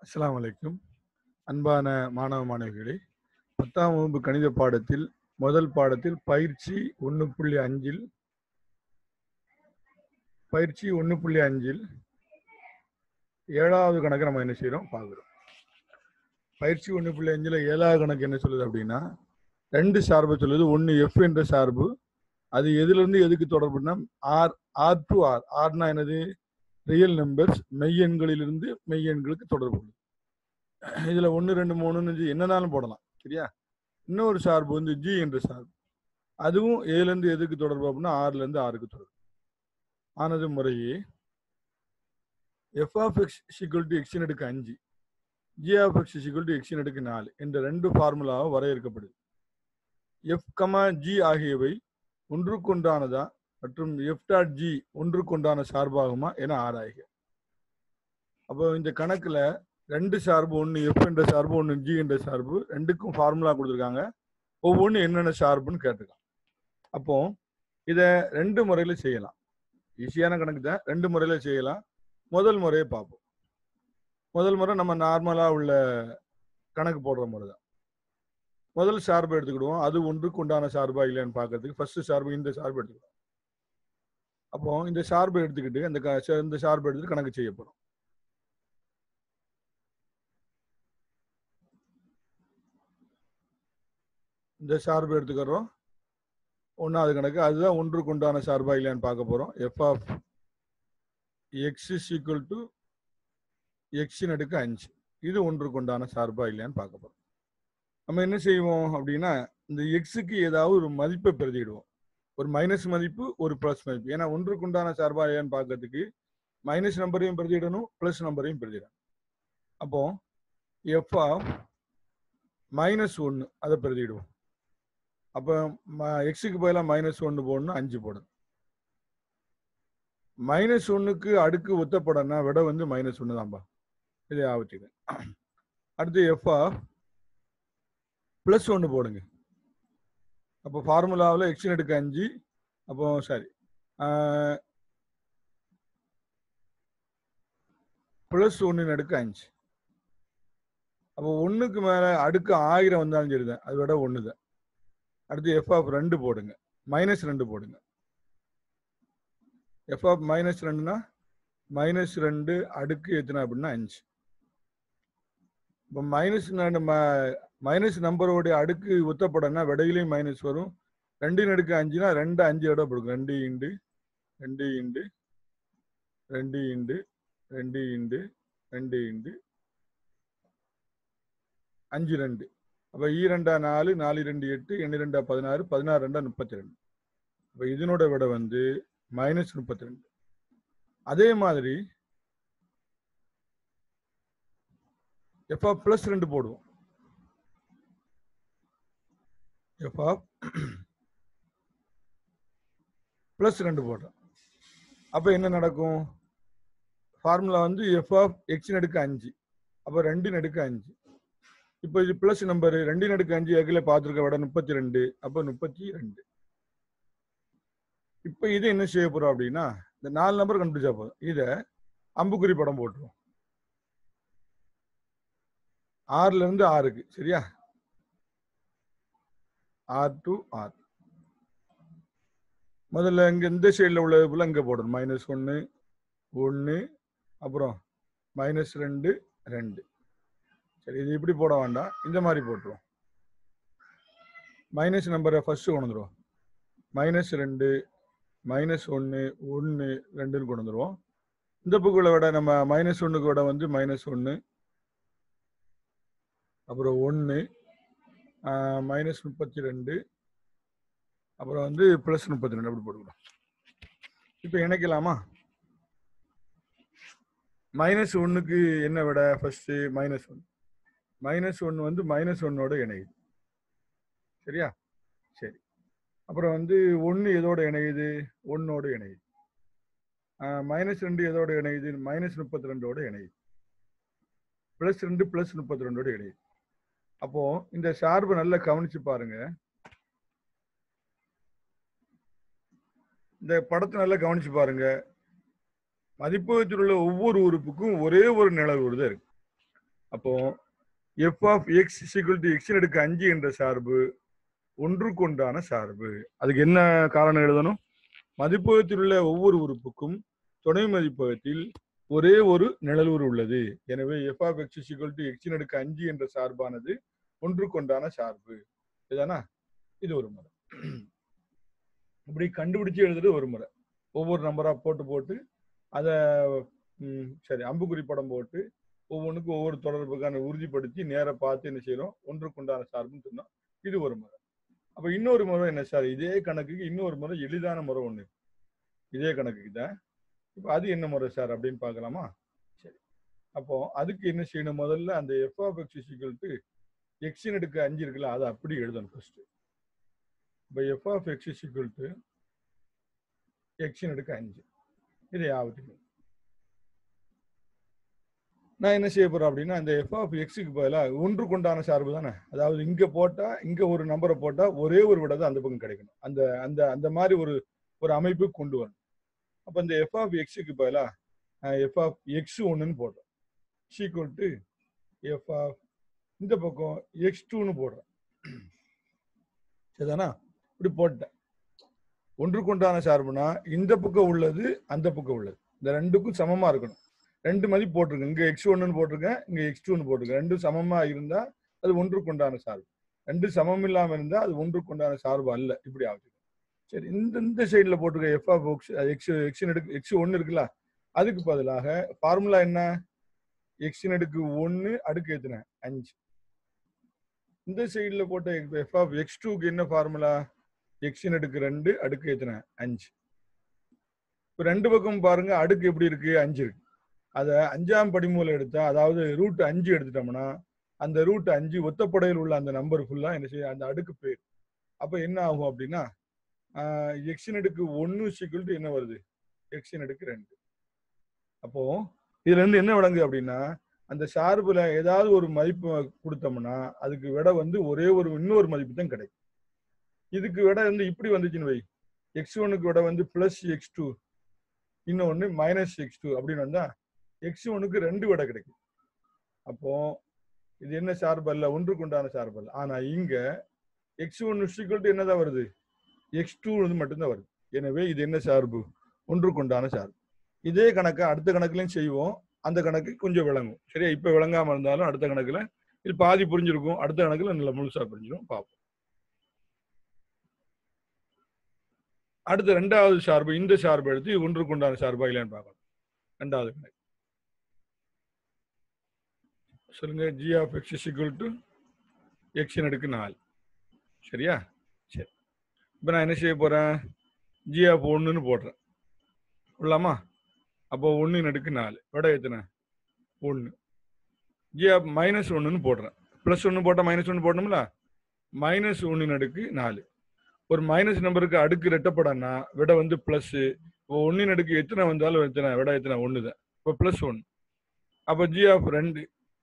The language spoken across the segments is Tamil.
அஸ்ஸலாமு அலைக்கும் அன்பான மாணவ மாணவிகளே பத்தாம் வகுப்பு கணித பாடத்தில் முதல் பாடத்தில் பயிற்சி ஒன்று புள்ளி அஞ்சில் பயிற்சி ஒன்று புள்ளி அஞ்சில் ஏழாவது கணக்கு நம்ம என்ன செய்கிறோம் பார்க்குறோம் பயிற்சி ஒன்று புள்ளி அஞ்சில் ஏழாவது கணக்கு என்ன சொல்லுது அப்படின்னா ரெண்டு சார்பை சொல்லுது ஒன்று எஃப் என்ற சார்பு அது எதுலேருந்து எதுக்கு தொடர்புனா ஆர் ஆர் டு ஆர் ஆர்னா என்னது ரியல் நம்பர்ஸ் மெய்யெண்களிலிருந்து மெய்யெண்களுக்கு தொடர்பு உள்ளது இதுல ஒன்று ரெண்டு மூணுன்னு என்னனாலும் போடலாம் சரியா இன்னொரு சார்பு வந்து ஜி என்ற சார்பு அதுவும் ஏல இருந்து எதுக்கு தொடர்பு அப்படின்னா ஆறுல இருந்து ஆறுக்கு தொடர்பு ஆனது முறையே F of X equal to எக்ஸின் எடுக்க அஞ்சு G of X equal to எக்ஸின் எடுக்க நாலு என்ற ரெண்டு ஃபார்முலாவும் வரையறுக்கப்படுது எஃப் கமா ஜி ஆகியவை ஒன்றுக்கொண்டானதா மற்றும் எஃப் டாட் ஜி ஒன்றுக்கொண்டான சார்பாகுமா என ஆராய்க அப்போ இந்த கணக்குல ரெண்டு சார்பு ஒன்று எஃப் என்ற சார்பு ஒன்று ஜி என்ற சார்பு ரெண்டுக்கும் ஃபார்முலா கொடுத்துருக்காங்க ஒவ்வொன்றும் என்னென்ன சார்புன்னு கேட்டிருக்காங்க அப்போ இதை ரெண்டு முறையில் செய்யலாம் ஈஸியான கணக்கு தான் ரெண்டு முறையில் செய்யலாம் முதல் முறையை பார்ப்போம் முதல் முறை நம்ம நார்மலாக உள்ள கணக்கு போடுற முறை தான் முதல் சார்பு எடுத்துக்கிடுவோம் அது ஒன்றுக்கு உண்டான சார்பா இல்லையான்னு பார்க்கறதுக்கு ஃபர்ஸ்ட் சார்பு இந்த சார்பு எடுத்துக்கிடுவோம் அப்போ இந்த சார்பு எடுத்துக்கிட்டு அந்த க- ச- இந்த சார்பு எடுத்துட்டு கணக்கு செய்ய போறோம் இந்த சார்பு எடுத்துக்கிறோம் ஒன்றாவது கணக்கு அதுதான் ஒன்றுக்கு உண்டான சார்பா இல்லையான்னு பார்க்க போறோம் F of X is equal to எக்ஸின் அடுக்கு அஞ்சு இது ஒன்றுக்கு உண்டான சார்பா இல்லையான்னு பார்க்க போறோம் நம்ம என்ன செய்வோம் அப்படின்னா இந்த எக்ஸுக்கு ஏதாவது ஒரு மதிப்பை பிரதியிடுவோம் ஒரு மைனஸ் மதிப்பு ஒரு ப்ளஸ் மதிப்பு ஏன்னா ஒன்றுக்கு உண்டான சார்பா இல்லையான்னு பார்க்கறதுக்கு மைனஸ் நம்பரையும் பிரதியிடணும் ப்ளஸ் நம்பரையும் பிரதியிடணும் அப்போ எஃப் ஆஃப் மைனஸ் ஒன்று அதை பிரதியிடுவோம் அப்போ எக்ஸுக்கு பதிலாக மைனஸ் ஒன்று போடணும் அஞ்சு போடணும் மைனஸ் ஒன்றுக்கு அடுக்கு ஒத்தப்படனா விட வந்து மைனஸ் ஒன்று தான்பா இதை ஆவச்சுக்க அடுத்து எஃப் ஆஃப் ப்ளஸ் ஒன்று போடுங்க அப்போ ஃபார்முலாவில் எக்ஸின் எடுக்க அஞ்சு அப்போ சாரி ப்ளஸ் ஒன்றின் அடுக்கு அஞ்சு அப்போ ஒன்றுக்கு மேலே அடுக்கு ஆயிரம் வந்தாலும் சரிதான் அதை விட ஒன்று தான் அடுத்து எஃப் ஆஃப் ரெண்டு போடுங்க மைனஸ் ரெண்டு போடுங்க எஃப் ஆஃப் மைனஸ் ரெண்டுனா மைனஸ் ரெண்டு அடுக்கு எத்தனை அப்படின்னா அஞ்சு இப்போ மைனஸ் மைனஸ் நம்பரோடைய அடுக்கு ஒத்தப்படனா விடையிலையும் மைனஸ் வரும் ரெண்டின் அடுக்கு அஞ்சுனா ரெண்டு அஞ்சு இட கொடுக்கும் ரெண்டு இண்டு ரெண்டு இண்டு ரெண்டு இண்டு ரெண்டு இண்டு ரெண்டு இண்டு அஞ்சு ரெண்டு அப்போ ஈ ரெண்டா நாலு நாலு ரெண்டு எட்டு எண்ணு ரெண்டா பதினாறு பதினாறு ரெண்டா முப்பத்தி ரெண்டு அப்போ இதனோட விட வந்து மைனஸ் முப்பத்தி ரெண்டு அதே மாதிரி எஃப் ஆஃப் ப்ளஸ் ரெண்டு போடுவோம் எஃப் ஆஃப் ப்ளஸ் ரெண்டு போடுறோம் அப்போ என்ன நடக்கும் ஃபார்முலா வந்து எஃப் ஆஃப் எக்ஸின் அடுக்கு அஞ்சு அப்போ ரெண்டின் அடுக்கு அஞ்சு இப்போ இது ப்ளஸ் நம்பர் ரெண்டின் அடுக்கு அஞ்சு ஏற்கனவே பார்த்துருக்க விட முப்பத்தி ரெண்டு அப்போ முப்பத்தி ரெண்டு இப்போ இது என்ன செய்ய போறோம் அப்படின்னா இந்த நாலு நம்பர் கண்டுபிடிச்சா போதும் இதை அம்புக்குறி படம் போட்டுருவோம் ஆறுல இருந்து ஆறுக்கு சரியா ஆர் டு ஆர் முதல்ல இங்க இந்த சைடில் உள்ளது போல இங்க போடணும் மைனஸ் ஒன்று ஒன்று அப்புறம் மைனஸ் ரெண்டு ரெண்டு சரி இது இப்படி போட வேண்டாம் இந்த மாதிரி போட்டுருவோம் மைனஸ் நம்பரை ஃபர்ஸ்ட் கொண்டு வந்துருவோம் மைனஸ் ரெண்டு மைனஸ் ஒன்று ஒன்று ரெண்டுன்னு கொண்டு வந்துருவோம் இந்த புக்குள்ள விட நம்ம மைனஸ் ஒன்றுக்கு விட வந்து மைனஸ் ஒன்று அப்புறம் ஒன்று மைனஸ் முப்பத்தி ரெண்டு அப்புறம் வந்து ப்ளஸ் முப்பத்தி ரெண்டு அப்படி போட்டுக்கிறோம் இப்போ இணைக்கலாமா மைனஸ் ஒன்றுக்கு என்ன விட ஃபர்ஸ்ட் மைனஸ் ஒன் மைனஸ் ஒன்று வந்து மைனஸ் ஒன்னோட இணையுது சரியா சரி அப்புறம் வந்து ஒன்று எதோட இணையுது ஒன்னோட இணையுது மைனஸ் ரெண்டு எதோட இணையுது மைனஸ் முப்பத்தி ரெண்டோட இணையுது ப்ளஸ் ரெண்டு ப்ளஸ் முப்பத்தி ரெண்டோட இணையுது அப்போ இந்த சார்பு நல்லா கவனிச்சு பாருங்க இந்த படத்தை நல்லா கவனிச்சு பாருங்க மதிப்பகத்தில் உள்ள ஒவ்வொரு உறுப்புக்கும் ஒரே ஒரு நிழல் தான் இருக்கு அப்போ F of X equal to எக்ஸின் அடுக்கு அஞ்சு என்ற சார்பு ஒன்றுக்கு ஒன்றான சார்பு அதுக்கு என்ன காரணம் எழுதணும் மதிப்பகத்தில் உள்ள ஒவ்வொரு உறுப்புக்கும் துணை மதிப்பகத்தில் ஒரே ஒரு நிழலுறு உள்ளது எனவே F of X equal to எக்ஸின் அடுக்கு அஞ்சு என்ற சார்பானது ஒன்றுக்கொண்டான சார்பு இதுதானா இது ஒரு முறை இப்படி கண்டுபிடிச்சு எழுதுறது ஒரு முறை ஒவ்வொரு நம்பரா போட்டு போட்டு அதை சரி அம்புக்குறி படம் போட்டு ஒவ்வொன்றுக்கும் ஒவ்வொரு தொடர்புக்கான உறுதிப்படுத்தி நேர பார்த்து என்ன செய்யறோம் ஒன்றுக்குண்டான சார்புன்னு சொன்னோம் இது ஒரு முறை அப்ப இன்னொரு முறை என்ன சார் இதே கணக்குக்கு இன்னொரு முறை எளிதான முறை ஒண்ணு இருக்கு. இதே கணக்குக்கு தான் இப்போ அது என்ன முறை சார் அப்படின்னு பார்க்கலாமா சரி அப்போ அதுக்கு என்ன செய்யணும் முதல்ல அந்த F of X equal to எக்ஸின் எடுக்க அஞ்சு இருக்குல்ல அதை அப்படி எழுதணும் ஃபர்ஸ்ட் இப்போ F of X equal to எக்ஸின் எடுக்க அஞ்சு இதை ஆவட்டுங்க நான் என்ன செய்ய போறேன் அப்படின்னா இந்த எஃப் ஆஃப் எக்ஸுக்கு பதிலாக ஒன்று கொண்டான சார்பு தானே அதாவது இங்க போட்டா இங்க ஒரு நம்பரை போட்டா ஒரே ஒரு விட தான் அந்த பக்கம் கிடைக்கணும் அந்த அந்த அந்த மாதிரி ஒரு ஒரு அமைப்பு கொண்டு வரணும் அப்போ இந்த எஃப் ஆஃப் எக்ஸுக்கு பதிலாக எஃப் ஆஃப் எக்ஸ் ஒன்றுன்னு போடுறோம் சீக்குவல் டு எஃப் ஆஃப் இந்த பக்கம் எக்ஸ் டூன்னு போடுறேன் சரிதானா இப்படி போட்டேன் ஒன்றுக்குண்டான சார்புனா இந்த பக்கம் உள்ளது அந்த பக்கம் உள்ளது இந்த ரெண்டுக்கும் சமமா இருக்கணும் ரெண்டு மதிப்பு போட்டிருக்கேன் இங்க எக்ஸ் ஒன்னு போட்டிருக்கேன் இங்க எக்ஸ் டூன்னு போட்டிருக்கேன் ரெண்டும் சமமா இருந்தா அது ஒன்றுக்குண்டான சார்பு ரெண்டு சமம் இல்லாம இருந்தா அது ஒன்றுக்குண்டான சார்பு அல்ல இப்படி ஆகுது சரி இந்த இந்த சைடுல போட்டிருக்க எஃப் ஆஃப் எக்ஸ் எக்ஸ் எக்ஸின் எடுக்கு எக்ஸ் ஒன்னு இருக்குல்ல அதுக்கு பதிலாக ஃபார்முலா என்ன எக்ஸின் அடுக்கு ஒன்னு அடுக்கு எத்தனை அஞ்சு இந்த சைடுல போட்ட எஃப் ஆஃப் எக்ஸ் டூக்கு என்ன ஃபார்முலா எக்ஸின் அடுக்கு ரெண்டு அடுக்கு எத்தனை அஞ்சு இப்போ ரெண்டு பக்கம் பாருங்க அடுக்கு எப்படி இருக்கு அஞ்சு இருக்கு அதை அஞ்சாம் படிமூலம் எடுத்தா அதாவது ரூட் அஞ்சு எடுத்துட்டோம்னா அந்த ரூட் அஞ்சு ஒத்தப்படையில் உள்ள அந்த நம்பர் ஃபுல்லா என்ன செய்ய அந்த அடுக்கு பேர் அப்ப என்ன ஆகும் அப்படின்னா எக்ஸின் அடுக்கு ஒன்னு சிக்கல் என்ன வருது எக்ஸின் அடுக்கு ரெண்டு அப்போ இதுல இருந்து என்ன விளங்கு அப்படின்னா அந்த சார்புல ஏதாவது ஒரு மதிப்பு கொடுத்தோம்னா அதுக்கு விட வந்து ஒரே ஒரு இன்னொரு மதிப்பு தான் கிடைக்கும் இதுக்கு விட வந்து இப்படி வந்துச்சுன்னு வை எக்ஸ் ஒனுக்கு விட வந்து பிளஸ் எக்ஸ் டூ இன்னொன்னு மைனஸ் எக்ஸ் டூ அப்படின்னு வந்தா எக்ஸ் ஒனுக்கு ரெண்டு விட கிடைக்கும் அப்போ இது என்ன சார்பு அல்ல ஒன்றுக்கு உண்டான சார்பு அல்ல ஆனா இங்க எக்ஸ் ஒன் டு என்னதான் வருது எக்ஸ் டூ மட்டும்தான் வருது எனவே இது என்ன சார்பு ஒன்றுக்கு உண்டான சார்பு இதே கணக்கை அடுத்த கணக்குலையும் செய்வோம் அந்த கணக்கு கொஞ்சம் விளங்கும் சரியா இப்ப விளங்காம இருந்தாலும் அடுத்த கணக்குல இது பாதி புரிஞ்சிருக்கும் அடுத்த கணக்குல நல்ல முழுசா புரிஞ்சிடும் பார்ப்போம் அடுத்த ரெண்டாவது சார்பு இந்த சார்பு எடுத்து இது ஒன்றுக்கு உண்டான சார்பா இல்லைன்னு பார்க்கணும் ரெண்டாவது கணக்கு சொல்லுங்க G of X is equal to எக்ஸின் அடுக்கு நாலு சரியா சரி இப்போ நான் என்ன செய்ய போறேன் ஜி ஆஃப் ஒன்றுன்னு போடுறேன் விடலாமா அப்போ ஒன்று அடுக்கு நாலு விட எத்தனை ஒன்று ஜி ஆஃப் மைனஸ் ஒன்றுன்னு போடுறேன் ப்ளஸ் ஒன்று போட்டால் மைனஸ் ஒன்று போடணும்ல மைனஸ் ஒன்று அடுக்கு நாலு ஒரு மைனஸ் நம்பருக்கு அடுக்கு ரெட்டப்படனா விட வந்து ப்ளஸ் இப்போ ஒன்றின் அடுக்கு எத்தனை வந்தாலும் எத்தனை விட எத்தனை ஒன்று தான் இப்போ ப்ளஸ் ஒன் அப்போ ஜி ஆஃப் ரெண்டு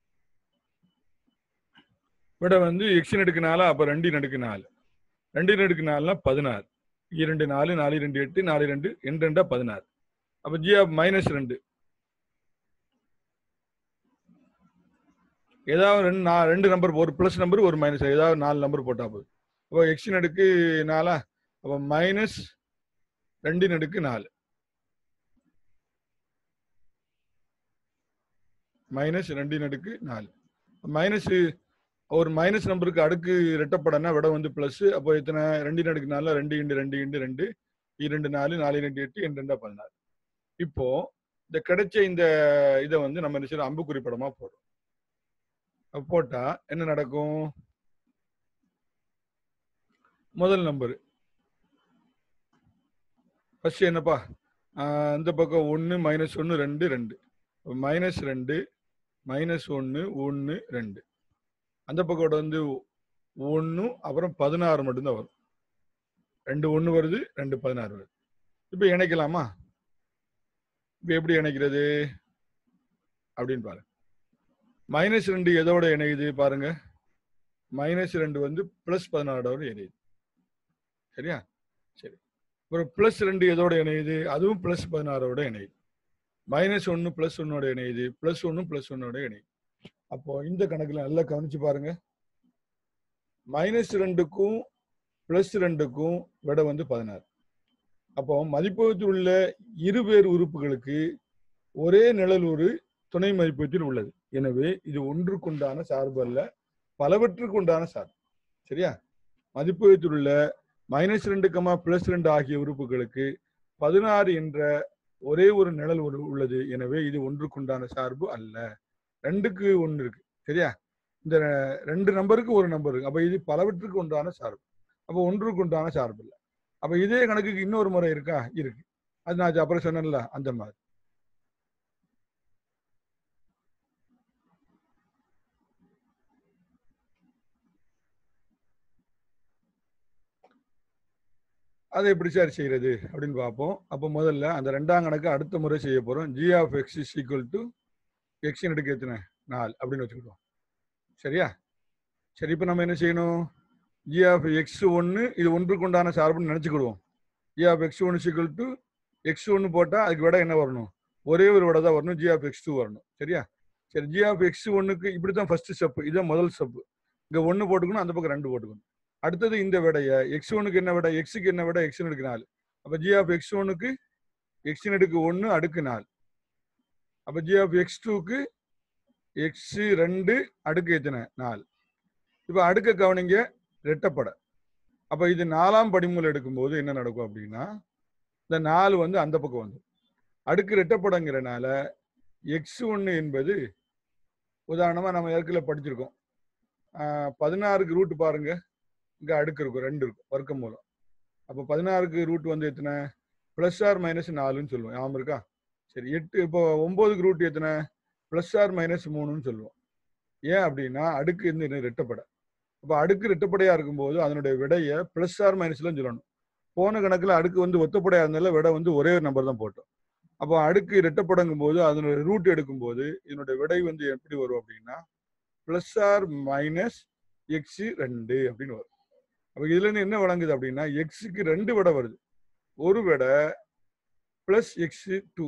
விட வந்து எக்ஸின் அடுக்கு நாலா அப்போ ரெண்டின் அடுக்கு நாலு ரெண்டின் அடுக்கு நாலுனா பதினாறு இரண்டு நாலு நாலு ரெண்டு எட்டு நாலு ரெண்டு ரெண்டு ரெண்டா பதினாறு அப்போ ஜி ஆஃப் மைனஸ் ரெண்டு ஏதாவது ரெண்டு நான் ரெண்டு நம்பர் ஒரு ப்ளஸ் நம்பர் ஒரு மைனஸ் ஏதாவது நாலு நம்பர் போட்டா போதும் அப்போ எக்ஸின் அடுக்கு நாலா அப்போ மைனஸ் ரெண்டின் அடுக்கு நாலு மைனஸ் ரெண்டின் அடுக்கு நாலு மைனஸ் ஒரு மைனஸ் நம்பருக்கு அடுக்கு ரெட்டப்படனா விட வந்து பிளஸ் அப்போ எத்தனை ரெண்டின் அடுக்கு நாலு ரெண்டு இண்டு ரெண்டு இண்டு ரெண்டு இரண்டு நாலு நாலு ரெண்டு எட்டு ரெண்டு ரெண்டா பதினாறு இப்போ இந்த கிடைச்ச இந்த இதை வந்து நம்ம என்ன செய்யறோம் அம்புக்குறி படமா போடுறோம் அப்ப போட்டா என்ன நடக்கும் முதல் நம்பர் ஃபர்ஸ்ட் என்னப்பா ஆஹ் இந்த பக்கம் ஒன்று மைனஸ் ஒன்று ரெண்டு ரெண்டு மைனஸ் ரெண்டு மைனஸ் ஒன்று ஒன்று ரெண்டு அந்த பக்கம் வந்து ஒன்று அப்புறம் பதினாறு மட்டும்தான் வரும் ரெண்டு ஒன்று வருது ரெண்டு பதினாறு வருது இப்போ இணைக்கலாமா இப்போ எப்படி இணைக்கிறது அப்படின்னு பாருங்க மைனஸ் ரெண்டு எதோட இணையுது பாருங்க மைனஸ் ரெண்டு வந்து பிளஸ் பதினாறோட இணையுது சரியா சரி அப்புறம் பிளஸ் ரெண்டு எதோட இணையுது அதுவும் பிளஸ் பதினாறோட இணையுது மைனஸ் ஒன்று பிளஸ் ஒன்னோட இணையுது பிளஸ் ஒன்று பிளஸ் ஒன்னோட இணையுது அப்போ இந்த கணக்குல நல்லா கவனிச்சு பாருங்க மைனஸ் ரெண்டுக்கும் பிளஸ் ரெண்டுக்கும் விட வந்து பதினாறு அப்போ மதிப்பகத்தில் உள்ள இருவேறு உறுப்புகளுக்கு ஒரே நிழல் ஒரு துணை மதிப்பகத்தில் உள்ளது எனவே இது ஒன்றுக்குண்டான சார்பு அல்ல பலவற்றுக்கு உண்டான சார்பு சரியா மதிப்பகத்தில் உள்ள மைனஸ் ரெண்டு கமா பிளஸ் ரெண்டு ஆகிய உறுப்புகளுக்கு பதினாறு என்ற ஒரே ஒரு நிழல் ஒரு உள்ளது எனவே இது ஒன்றுக்குண்டான சார்பு அல்ல ரெண்டுக்கு ஒன்று இருக்கு சரியா இந்த ரெ- ரெண்டு நம்பருக்கு ஒரு நம்பர் இருக்கு அப்ப இது பலவற்றுக்கு உண்டான சார்பு அப்ப ஒன்றுக்கு உண்டான சார்பு இல்லை அப்ப இதே கணக்குக்கு இன்னொரு முறை இருக்கா இருக்கு அது நான் அப்புறம் சொன்னேன்ல அந்த மாதிரி அதை எப்படி சார் செய்யறது அப்படின்னு பார்ப்போம் அப்போ முதல்ல அந்த ரெண்டாம் கணக்கு அடுத்த முறை செய்ய போறோம் G of X is equal to எக்ஸின் எடுக்க எத்தனை நாலு அப்படின்னு வச்சுக்கிடுவோம் சரியா சரி இப்போ நம்ம என்ன செய்யணும் ஜி ஆஃப் எக்ஸ் ஒன்று இது ஒன்றுக்கு உண்டான சார்புன்னு நினச்சிக்கிடுவோம் ஜி ஆஃப் எக்ஸ் ஒன்று ஈக்குவல் டு எக்ஸ் ஒன்று போட்டால் அதுக்கு விட என்ன வரணும் ஒரே ஒரு விட தான் வரணும் ஜி ஆஃப் எக்ஸ் டூ வரணும் சரியா சரி ஜி ஆஃப் எக்ஸ் ஒன்றுக்கு இப்படி தான் ஃபர்ஸ்ட் ஸ்டெப் இதான் முதல் ஸ்டெப் இங்கே ஒன்று போட்டுக்கணும் அந்த பக்கம் ரெண்டு போட்டுக்கணும் அடுத்தது இந்த விடைய எக்ஸ் ஒனுக்கு என்ன விட எக்ஸுக்கு என்ன விட எக்ஸ் எடுக்கு நாலு அப்போ ஜி ஆஃப் எக்ஸ் ஒனுக்கு எக்ஸ் எடுக்கு ஒன்று அடுக்கு நாலு அப்போ ஜி ஆஃப் எக்ஸ் டூக்கு எக்ஸ் ரெண்டு அடுக்கு எத்தனை நாலு இப்போ அடுக்க கவனிங்க ரெட்டப்படை அப்போ இது நாலாம் படிமுறை எடுக்கும்போது என்ன நடக்கும் அப்படின்னா இந்த நாலு வந்து அந்த பக்கம் வந்து அடுக்கு ரெட்டப்படங்கிறனால எக்ஸ் ஒன்று என்பது உதாரணமாக நம்ம ஏற்கனவே படிச்சிருக்கோம் ஆஹ் பதினாறுக்கு ரூட் பாருங்க இங்க அடுக்கு இருக்கும் ரெண்டு இருக்கும் வர்க்க மூலம் அப்போ பதினாறுக்கு ரூட் வந்து எத்தனை பிளஸ் ஆர் மைனஸ் நாலுன்னு சொல்லுவோம் ஞாபகம் இருக்கா சரி எட்டு இப்போ ஒன்பதுக்கு ரூட் எத்தனை பிளஸ் ஆர் மைனஸ் மூணுன்னு சொல்லுவோம் ஏன் அப்படின்னா அடுக்கு இந்த ரெட்டப்படை அப்போ அடுக்கு ரெட்டப்படையா இருக்கும்போது அதனுடைய விடையை பிளஸ் ஆர் மைனஸ்லாம் சொல்லணும் போன கணக்குல அடுக்கு வந்து ஒத்தப்படையா இருந்தால விடை வந்து ஒரே ஒரு நம்பர் தான் போட்டோம் அப்போ அடுக்கு ரெட்டப்படங்கும் போது அதனுடைய ரூட் எடுக்கும்போது இதனுடைய விடை வந்து எப்படி வரும் அப்படின்னா பிளஸ் ஆர் மைனஸ் எக்ஸ் ரெண்டு அப்படின்னு வரும் அப்போ இதுல இருந்து என்ன வழங்குது அப்படின்னா எக்ஸுக்கு ரெண்டு விடை வருது ஒரு விடை பிளஸ் எக்ஸ் டூ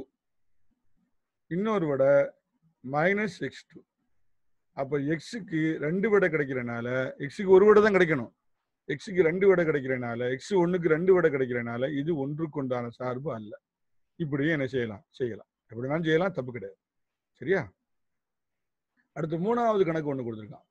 இன்னொரு விடை மைனஸ் எக்ஸ் டூ அப்போ எக்ஸுக்கு ரெண்டு விடை கிடைக்கிறனால எக்ஸுக்கு ஒரு விடை தான் கிடைக்கணும் எக்ஸுக்கு ரெண்டு விடை கிடைக்கிறனால எக்ஸ் ஒன்றுக்கு ரெண்டு விடை கிடைக்கிறனால இது ஒன்றுக்கு உண்டான சார்பு அல்ல இப்படியும் என்ன செய்யலாம் செய்யலாம் எப்படினாலும் செய்யலாம் தப்பு கிடையாது சரியா அடுத்து மூணாவது கணக்கு ஒன்று கொடுத்துருக்கான்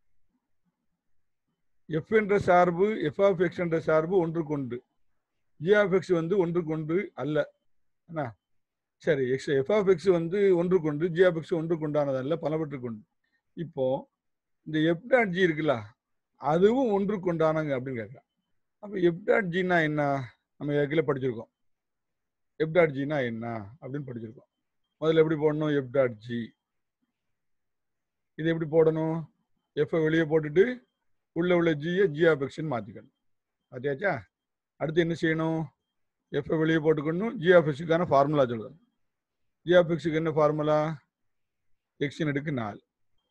எஃப் என்ற சார்பு எஃப் ஆஃப் எக்ஸ் என்ற சார்பு ஒன்றுக்கு ஒன்று ஜி ஆஃப் எக்ஸ் வந்து ஒன்றுக்கு ஒன்று அல்ல என்ன சரி எக்ஸ் எஃப் ஆஃப் எக்ஸ் வந்து ஒன்றுக்கு ஒன்று ஜி ஆஃப் எக்ஸ் ஒன்றுக்கு உண்டானது அல்ல பலவற்றுக்கு ஒன்று இப்போ இந்த எஃப் டாட் ஜி இருக்குல்ல அதுவும் ஒன்றுக்கு உண்டானங்க அப்படின்னு கேட்கலாம் அப்போ எஃப் டாட் ஜின்னா என்ன நம்ம ஏற்கனவே படிச்சிருக்கோம் எஃப் டாட் ஜினா என்ன அப்படின்னு படிச்சிருக்கோம் முதல்ல எப்படி போடணும் எஃப் டாட் ஜி இது எப்படி போடணும் எஃப் வெளியே போட்டுட்டு உள்ள உள்ள ஜியை ஜி ஆஃப் எக்ஸ்ன்னு மாற்றிக்கணும் பார்த்தியாச்சா அடுத்து என்ன செய்யணும் எஃப் வெளியே போட்டுக்கணும் ஜி ஆஃப் எக்ஸுக்கான ஃபார்முலா சொல்லணும் ஜி ஆஃப் எக்ஸுக்கு என்ன ஃபார்முலா எக்ஸின் எடுக்கு நாலு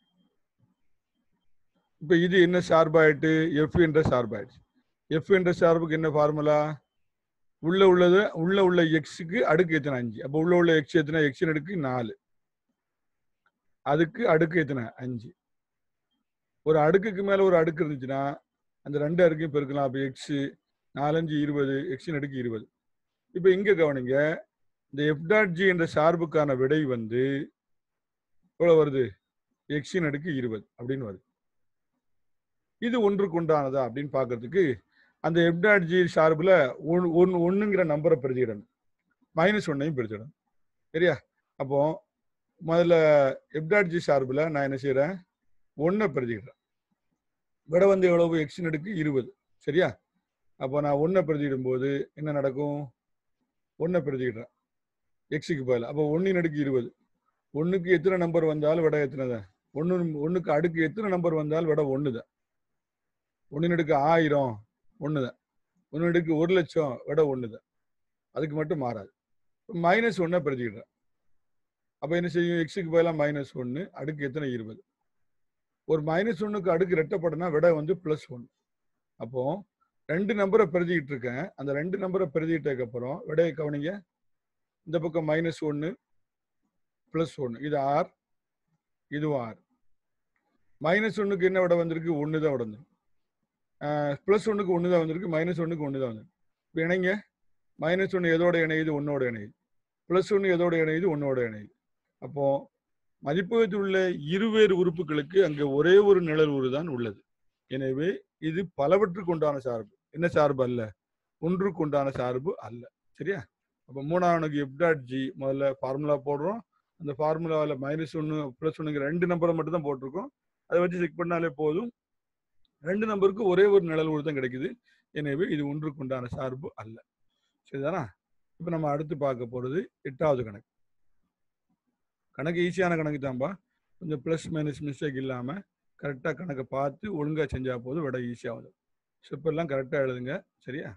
இப்போ இது என்ன சார்பாயிட்டு எஃப் என்ற சார்பாயிடுச்சு எஃப் என்ற சார்புக்கு என்ன ஃபார்முலா உள்ள உள்ளது உள்ள உள்ள எக்ஸுக்கு அடுக்கு எத்தனை அஞ்சு அப்போ உள்ள உள்ள எக்ஸ் எத்தனை எக்ஸின் அடுக்கு நாலு அதுக்கு அடுக்கு எத்தனை அஞ்சு ஒரு அடுக்குக்கு மேல ஒரு அடுக்கு இருந்துச்சுன்னா அந்த ரெண்டு அடுக்கையும் பெருக்கலாம் அப்போ எக்ஸ் நாலஞ்சு இருபது எக்ஸின் அடுக்கு இருபது இப்போ இங்க கவனிங்க இந்த எஃப் டாட் ஜி என்ற சார்புக்கான விடை வந்து எவ்வளவு வருது எக்ஸின் அடுக்கு இருபது அப்படின்னு வருது இது ஒன்றுக்கு உண்டானதா அப்படின்னு பார்க்கறதுக்கு அந்த எஃப் டாட் ஜி சார்புல ஒன் ஒன் ஒன்றுங்கிற நம்பரை பிரிச்சுக்கிடணும் மைனஸ் ஒன்னையும் பிரிச்சிடணும் சரியா அப்போ முதல்ல எஃப் டாட் ஜி சார்புல நான் என்ன செய்யறேன் ஒன்றை பிரிச்சுக்கிறேன் விட வந்து எவ்வளவு எக்ஸின் அடுக்கு இருபது சரியா அப்போ நான் ஒன்றை பிரதியிடும் போது என்ன நடக்கும் ஒன்றை பிரதியிடுறேன் எக்ஸுக்கு பதில் அப்போ ஒன்றின் அடுக்கு இருபது ஒன்றுக்கு எத்தனை நம்பர் வந்தாலும் விட எத்தனை தான் ஒன்று ஒன்றுக்கு அடுக்கு எத்தனை நம்பர் வந்தாலும் விட ஒன்று தான் ஒன்றின் அடுக்கு ஆயிரம் ஒன்று தான் ஒன்று அடுக்கு ஒரு லட்சம் விட ஒன்று தான் அதுக்கு மட்டும் மாறாது மைனஸ் ஒன்றை பிரதிக்கிடுறேன் அப்போ என்ன செய்யும் எக்ஸுக்கு பதிலாக மைனஸ் ஒன்று அடுக்கு எத்தனை இருபது ஒரு மைனஸ் ஒன்றுக்கு அடுக்கு ரெட்டப்படனா விட வந்து ப்ளஸ் ஒன் அப்போ ரெண்டு நம்பரை பிரதிக்கிட்டு இருக்கேன் அந்த ரெண்டு நம்பரை பிரதிக்கிட்டதுக்கு அப்புறம் விடையை கவனிங்க இந்த பக்கம் மைனஸ் ஒன்று ப்ளஸ் ஒன்று இது ஆர் இதுவும் ஆர் மைனஸ் ஒன்றுக்கு என்ன விட வந்திருக்கு ஒன்று தான் விட வந்திருக்கு ப்ளஸ் ஒன்றுக்கு ஒன்று தான் வந்திருக்கு மைனஸ் ஒன்றுக்கு ஒன்று தான் வந்திருக்கு இப்போ இணைங்க மைனஸ் ஒன்று எதோட இணையுது ஒன்னோட இணையுது ப்ளஸ் ஒன்று எதோட இணையுது ஒன்னோட இணையுது அப்போ மதிப்பகத்தில் உள்ள இருவேறு உறுப்புகளுக்கு அங்கே ஒரே ஒரு நிழல் உரு தான் உள்ளது எனவே இது பலவற்றுக்கு உண்டான சார்பு என்ன சார்பு அல்ல ஒன்றுக்கு உண்டான சார்பு அல்ல சரியா அப்போ மூணாவனுக்கு எஃப் டாட் ஜி முதல்ல ஃபார்முலா போடுறோம் அந்த ஃபார்முலாவில் மைனஸ் ஒன்று ப்ளஸ் ஒன்றுங்கிற ரெண்டு நம்பரை மட்டும் தான் போட்டிருக்கோம் அதை வச்சு செக் பண்ணாலே போதும் ரெண்டு நம்பருக்கு ஒரே ஒரு நிழல் உரு தான் கிடைக்குது எனவே இது ஒன்றுக்கு உண்டான சார்பு அல்ல சரிதானா இப்போ நம்ம அடுத்து பார்க்க போகிறது எட்டாவது கணக்கு கணக்கு ஈஸியான கணக்கு தான்பா கொஞ்சம் ப்ளஸ் மைனஸ் மிஸ்டேக் இல்லாமல் கரெக்டாக கணக்கை பார்த்து ஒழுங்காக செஞ்சால் போதும் விட ஈஸியாகுது ஸ்டெப்பெல்லாம் கரெக்டாக எழுதுங்க சரியா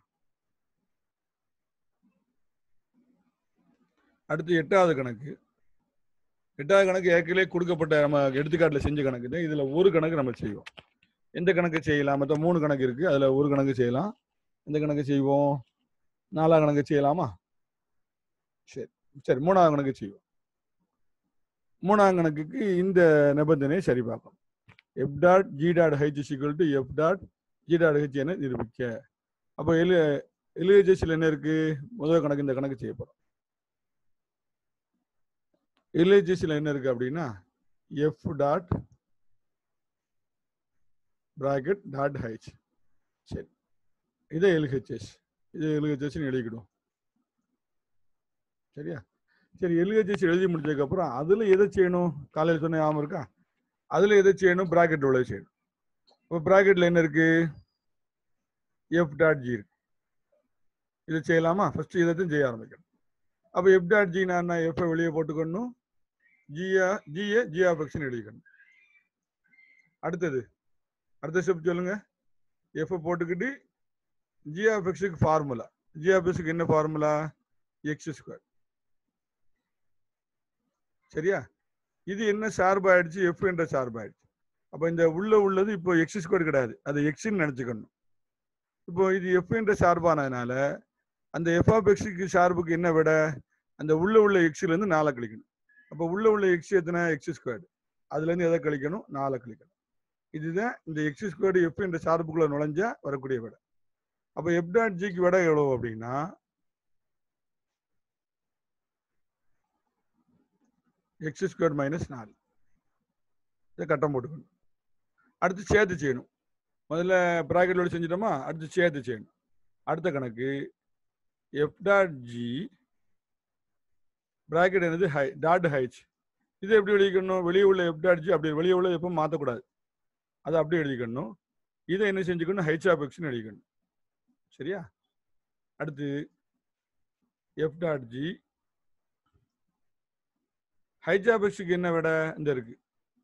அடுத்து எட்டாவது கணக்கு எட்டாவது கணக்கு ஏற்கனவே கொடுக்கப்பட்ட நம்ம எடுத்துக்காட்டில் செஞ்ச கணக்கு தான் இதில் ஒரு கணக்கு நம்ம செய்வோம் எந்த கணக்கு செய்யலாம் மொத்தம் மூணு கணக்கு இருக்குது அதில் ஒரு கணக்கு செய்யலாம் எந்த கணக்கு செய்வோம் நாலாவது கணக்கு செய்யலாமா சரி சரி மூணாவது கணக்கு செய்வோம் மூணாவது கணக்குக்கு இந்த நிபந்தனையை சரி பார்ப்போம் F dot G dot H equal to F dot G dot H என நிரூபிக்க அப்போ எழு எல்ஹெச்எஸ்ல என்ன இருக்கு முதல் கணக்கு இந்த கணக்கு செய்யப்படும் எல்ஹெச்எஸ்ல என்ன இருக்கு அப்படின்னா F dot bracket dot H சரி இதை எல்ஹெச்எஸ் இது எல்ஹெச்எஸ்ன்னு எழுதிக்கிடும் சரியா சரி எல்ஹெச்எஸ் எழுதி முடிச்சதுக்கப்புறம் அதில் எதை செய்யணும் காலையில் சொன்ன ஞாபகம் இருக்கா அதில் எதை செய்யணும் ப்ராக்கெட் உள்ள செய்யணும் இப்போ ப்ராக்கெட்டில் என்ன இருக்கு எஃப் டாட் ஜி இருக்கு இதை செய்யலாமா ஃபர்ஸ்ட் இதைத்தான் செய்ய ஆரம்பிக்கணும் அப்போ எஃப் டாட் ஜி நான் எஃப்ஐ வெளியே போட்டுக்கணும் ஜியா ஜிஏ ஜி ஆஃப் எக்ஸ்னு எழுதிக்கணும் அடுத்தது அடுத்த ஸ்டெப் சொல்லுங்க எஃப் போட்டுக்கிட்டு ஜி ஆஃப் எக்ஸுக்கு ஃபார்முலா ஜி ஆஃப் எக்ஸுக்கு என்ன ஃபார்முலா எக்ஸ் ஸ்கொயர் சரியா இது என்ன சார்பு ஆயிடுச்சு எஃப் என்ற சார்பு ஆயிடுச்சு அப்போ இந்த உள்ள உள்ளது இப்போ எக்ஸ் ஸ்கொயர் கிடையாது அது எக்ஸ்ன்னு நினச்சிக்கணும் இப்போ இது எஃப் என்ற சார்பானதுனால அந்த எஃப் ஆஃப் எக்ஸுக்கு சார்புக்கு என்ன விட அந்த உள்ள உள்ள எக்ஸ்லேருந்து நாலை கழிக்கணும் அப்போ உள்ள உள்ள எக்ஸ் எத்தனை எக்ஸ் ஸ்கொயர்டு அதுலேருந்து எதை கழிக்கணும் நாலை கழிக்கணும் இதுதான் இந்த எக்ஸ் ஸ்கொயர்டு எஃப் என்ற சார்புக்குள்ள நுழைஞ்சா வரக்கூடிய விடை அப்போ எஃப் டாட் ஜிக்கு விடை எவ்வளோ அப்படின்னா எக்ஸ் ஸ்கொயர் மைனஸ் நாலு இதை கட்டம் போட்டுக்கணும் அடுத்து சேர்த்து செய்யணும் முதல்ல ப்ராக்கெட்டோட செஞ்சிட்டோமா அடுத்து சேர்த்து செய்யணும் அடுத்த கணக்கு எஃப் டாட் ஜி ப்ராக்கெட் என்னது ஹை டாட் ஹைச் இது எப்படி எழுதிக்கணும் வெளியே உள்ள எஃப் டாட் ஜி அப்படி வெளியே உள்ள எப்பவும் மாற்றக்கூடாது அதை அப்படியே எழுதிக்கணும் இதை என்ன செஞ்சுக்கணும் ஹைச் ஆஃப் எக்ஸ்னு எழுதிக்கணும் சரியா அடுத்து எஃப் டாட் ஜி ஹைஜாபெக்ஸுக்கு என்ன விட இந்த இருக்கு